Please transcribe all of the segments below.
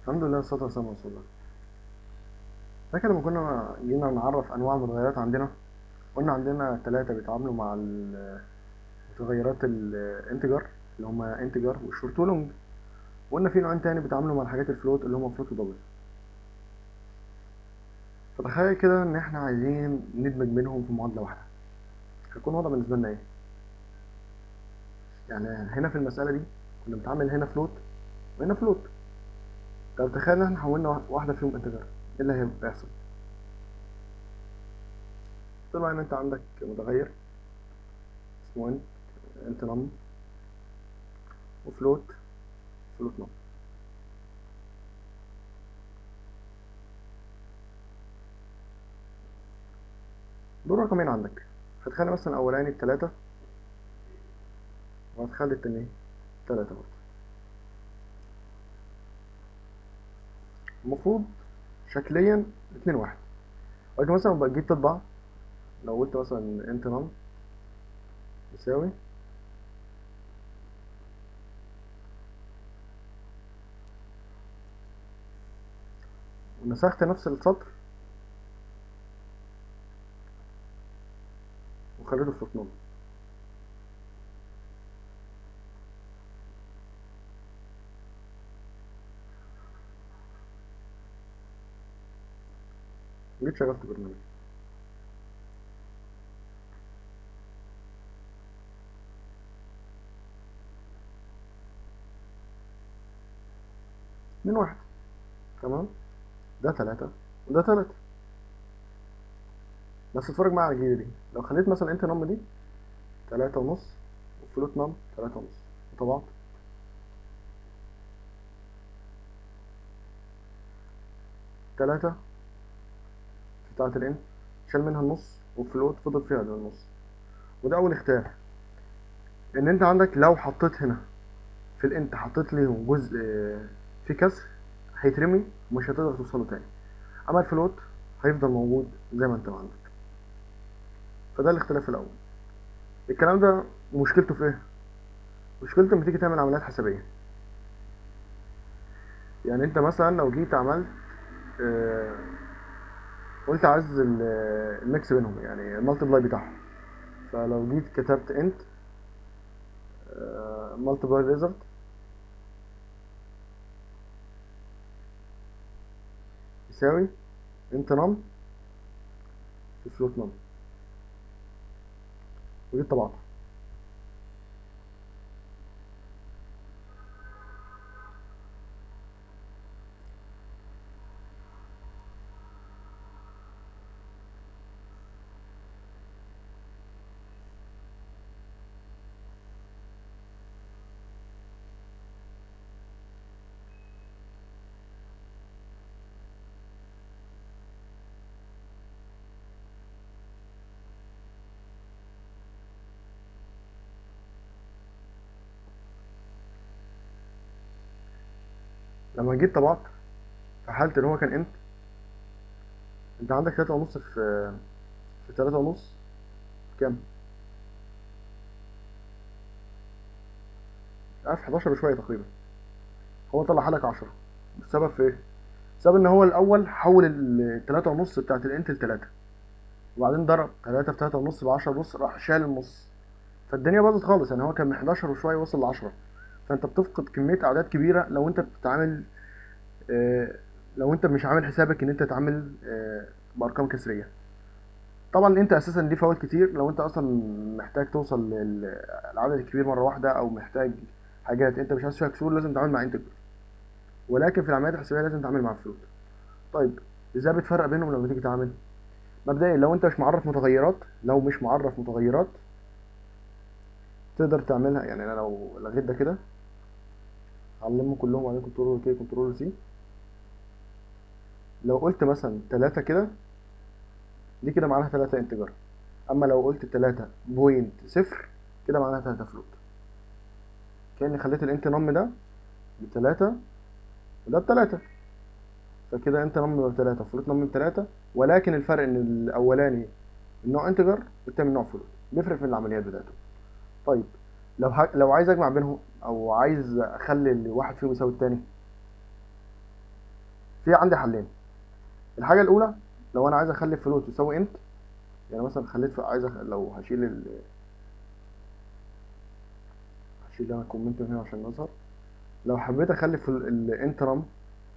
الحمد لله والصلاة والسلام على رسول الله فاكر لما كنا جينا نعرف أنواع المتغيرات عندنا قلنا عندنا ثلاثة بيتعاملوا مع ال- متغيرات الانتجر اللي هما انتجر والشورت ولونج وقلنا في نوعين تاني بيتعاملوا مع الحاجات الفلوت اللي هما فلوت ودبل فتخيل كده إن احنا عايزين ندمج بينهم في معادلة واحدة هيكون الوضع بالنسبة لنا ايه؟ يعني هنا في المسألة دي كنا بنتعامل هنا فلوت وهنا فلوت طب تخيل ان احنا حولنا واحدة فيهم انتجر ايه اللي هيبقى يحصل؟ طلع ان انت عندك متغير اسمه انت انت نم وفلوت فلوت نم دول رقمين عندك هتخلي مثلا الاولاني بتلاتة وهتخلي التاني تلاتة برضه المفروض شكليا اتنين واحد ولكن مثلا لما جيت تطبع لو قلت مثلا انت نم يساوي ونسخت نفس السطر وخليته فلوت نم جيت شغلت برنامج اتنين واحد تمام ده تلاتة وده تلاتة بس اتفرج معايا على الجديدة دي لو خليت مثلا انت نم دي تلاتة ونص وفلوت نم تلاتة ونص وطبعت تلاتة بتاعت الان شال منها النص وفلوت فضل فيها ده النص وده اول اختلاف ان انت عندك لو حطيت هنا في الانت حطيت ليهم جزء آه، في كسر هيترمي ومش هتقدر توصله تاني اما الفلوت هيفضل موجود زي ما انت ما عندك فده الاختلاف الاول الكلام ده مشكلته في ايه مشكلته لما تيجي تعمل عمليات حسابيه يعني انت مثلا لو جيت عملت آه، قلت عايز ال- الميكس بينهم يعني المالتيبلاي بتاعهم فلو جيت كتبت انت مالتيبلاي ريزلت يساوي انت نم في فلوت نم وجيت طبعت لما جيت طبعت في حالة ان هو كان انت انت عندك تلاتة ونص في في تلاتة ونص كام؟ مش عارف 11 وشوية تقريبا هو طلع لك 10 السبب في ايه؟ السبب ان هو الاول حول التلاتة ونص بتاعت الانت لتلاتة وبعدين ضرب تلاتة في تلاتة ونص بعشرة ونص راح شال النص فالدنيا باظت خالص يعني هو كان من 11 وشوية وصل ل 10 فانت بتفقد كمية اعداد كبيرة لو انت بتتعامل آه، لو انت مش عامل حسابك ان انت تتعامل آه، بارقام كسرية طبعا انت اساسا دي فوائد كتير لو انت اصلا محتاج توصل للعدد الكبير مرة واحدة او محتاج حاجات انت مش عايز فيها كسور لازم تتعامل مع انتجر ولكن في العمليات الحسابية لازم تتعامل مع فلوت طيب ازاي بتفرق بينهم لما تيجي تتعامل مبدئيا لو انت مش معرف متغيرات لو مش معرف متغيرات تقدر تعملها يعني انا لو لغيت ده كده علمهم كلهم وبعدين كنترول كي كنترول سي لو قلت مثلا تلاتة كده دي كده معناها تلاتة انتجر اما لو قلت تلاتة بوينت صفر كده معناها تلاتة فلوت كأني خليت الانت نم ده بتلاتة وده بتلاتة فكده انت نم بتلاتة فلوت نم بتلاتة ولكن الفرق ان الاولاني النوع انتجر والتاني نوع فلوت بيفرق في العمليات بتاعته طيب لو ه... لو عايز اجمع بينهم او عايز اخلي اللي واحد فيهم يساوي التاني في عندي حلين الحاجه الاولى لو انا عايز اخلي فلوت يساوي انت يعني مثلا خليت في عايز أخ... لو هشيل ال هشيل انا كومنت هنا عشان نظهر لو حبيت اخلي في الانترم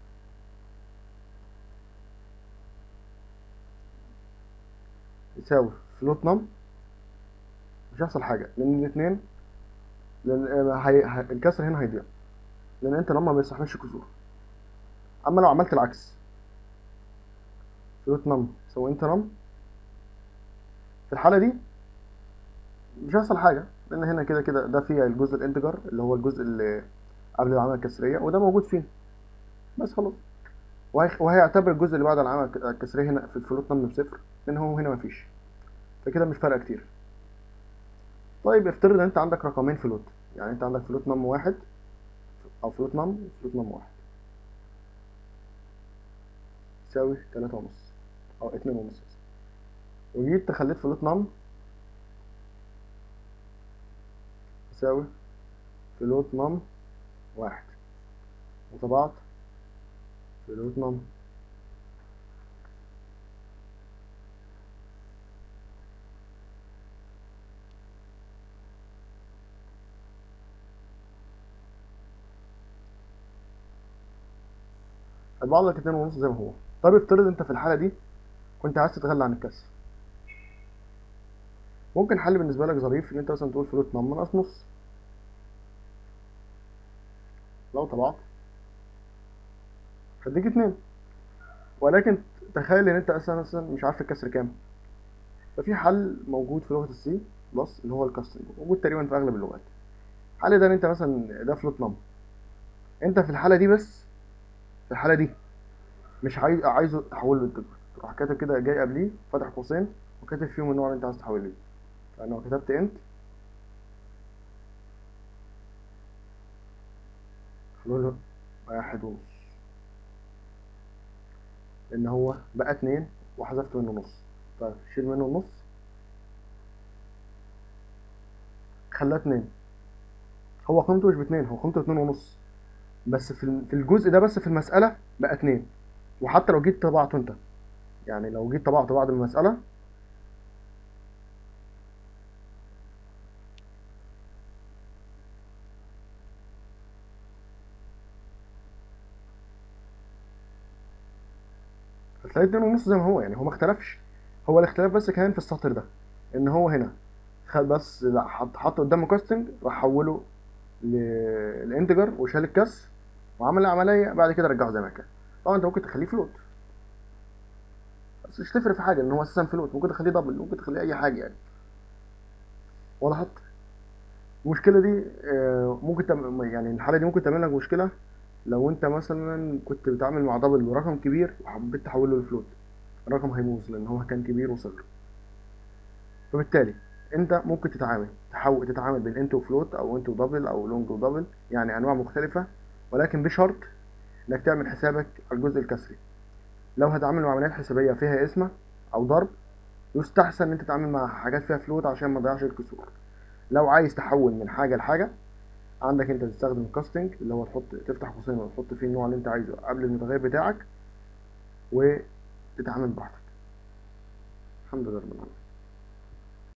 يساوي فلوت نم مش هيحصل حاجه لان الاثنين لان هي... هي... الكسر هنا هيضيع لان انت نم ما بيستحملش كسور اما لو عملت العكس فلوت نم يساوي انت نم في الحالة دي مش هيحصل حاجة لأن هنا كده كده ده فيها الجزء الانتجر اللي هو الجزء اللي قبل العلامة الكسرية وده موجود فيه بس خلاص وهي- وهيعتبر الجزء اللي بعد العلامة الك- الكسرية هنا في الفلوت نم بصفر لأن هو هنا مفيش فكده مش فارقة كتير طيب افترض ان انت عندك رقمين فلوت يعني انت عندك فلوت نم واحد او فلوت نم وفلوت نم واحد يساوي تلاتة ونص او اتنين ونص وجيت خليت فلوت نم يساوي فلوت نم واحد وطبعت فلوت نم هيطبع لك اتنين ونص زي ما هو طب افترض انت في الحالة دي كنت عايز تتغلى عن الكسر ممكن حل بالنسبة لك ظريف ان انت مثلا تقول فلوت نم ناقص نص لو طبعت هديك اتنين ولكن تخيل ان انت اصلا مثلا مش عارف الكسر كام ففي حل موجود في لغة السي بلس اللي هو الكاستنج موجود تقريبا في اغلب اللغات الحل ده ان انت مثلا ده فلوت نم انت في الحالة دي بس في الحالة دي مش عايز عايزه تحوله للتجر تروح كاتب كده جاي قبليه فاتح قوسين وكاتب فيهم النوع اللي انت عايز تحوله ليه فانا لو كتبت انت حلول واحد ونص لان هو بقى اتنين وحذفت منه نص طيب شيل منه النص خلاه اتنين هو قيمته مش باتنين هو قيمته اتنين ونص بس في ال- في الجزء ده بس في المسألة بقى اتنين وحتى لو جيت طبعته انت يعني لو جيت طبعت بعد المسألة هتلاقي اتنين ونص زي ما هو يعني هو ما اختلفش هو الاختلاف بس كان في السطر ده ان هو هنا خد بس لا حط حط قدامه كاستنج راح حوله للانتجر وشال الكسر وعمل العملية بعد كده رجعه زي ما كان طبعا انت ممكن تخليه فلوت بس مش تفرق في حاجة ان هو اساسا فلوت ممكن تخليه دبل ممكن تخليه اي حاجة يعني وضحت المشكلة دي آه، ممكن تعمل يعني الحالة دي ممكن تعمل لك مشكلة لو انت مثلا كنت بتتعامل مع دبل ورقم كبير وحبيت تحوله لفلوت الرقم هيبوظ لان هو كان كبير وصغر فبالتالي انت ممكن تتعامل تحول تتعامل بين انت وفلوت او انت ودبل او لونج ودبل يعني انواع مختلفة ولكن بشرط انك تعمل حسابك على الجزء الكسري لو هتعامل مع عمليات حسابية فيها قسمة او ضرب يستحسن ان انت تتعامل مع حاجات فيها فلوت عشان ما تضيعش الكسور لو عايز تحول من حاجة لحاجة عندك انت تستخدم الكاستنج اللي هو تحط تفتح قوسين وتحط فيه النوع اللي انت عايزه قبل المتغير بتاعك وتتعامل براحتك الحمد لله رب العالمين